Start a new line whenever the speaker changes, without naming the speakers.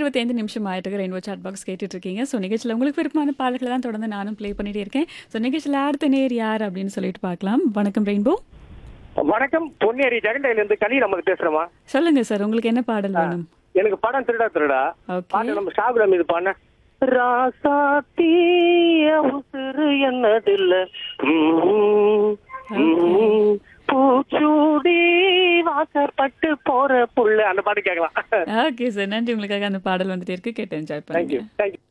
இருபத்தைந்து நிமிஷம் ஆயிட்டு ரெயின்போ சாட் பாக்ஸ் கேட்டுட்டு இருக்கீங்க ஸோ நிகழ்ச்சியில் உங்களுக்கு விருப்பமான பாடல்களை தான் தொடர்ந்து நானும் ப்ளே பண்ணிட்டே இருக்கேன் ஸோ நிகழ்ச்சியில் அடுத்த நேர் யார் அப்படின்னு சொல்லிட்டு பார்க்கலாம் வணக்கம் ரெயின்போ
வணக்கம் பொன்னேரி ஜெகண்டையில இருந்து கலி நமக்கு பேசுறோமா
சொல்லுங்க சார் உங்களுக்கு என்ன பாடல் வேணும்
எனக்கு படம் திருடா திருடா
ஓகே
பாட்டு நம்ம ஷாகுல மீது பாடின ராசாத்திய உசுறு என்னதில்ல ம், ம், பூச்சூடி வாசப்பட்டு போற புள்ள அந்த பாட்டு கேட்கலாம்
ஓகே சார் நன்றி உங்களுக்காக அந்த பாடல் வந்துட்டே இருக்கு கேட்டு என்ஜாய்
தேங்க்யூ
பண்ணுங்க
தேங்க்யூ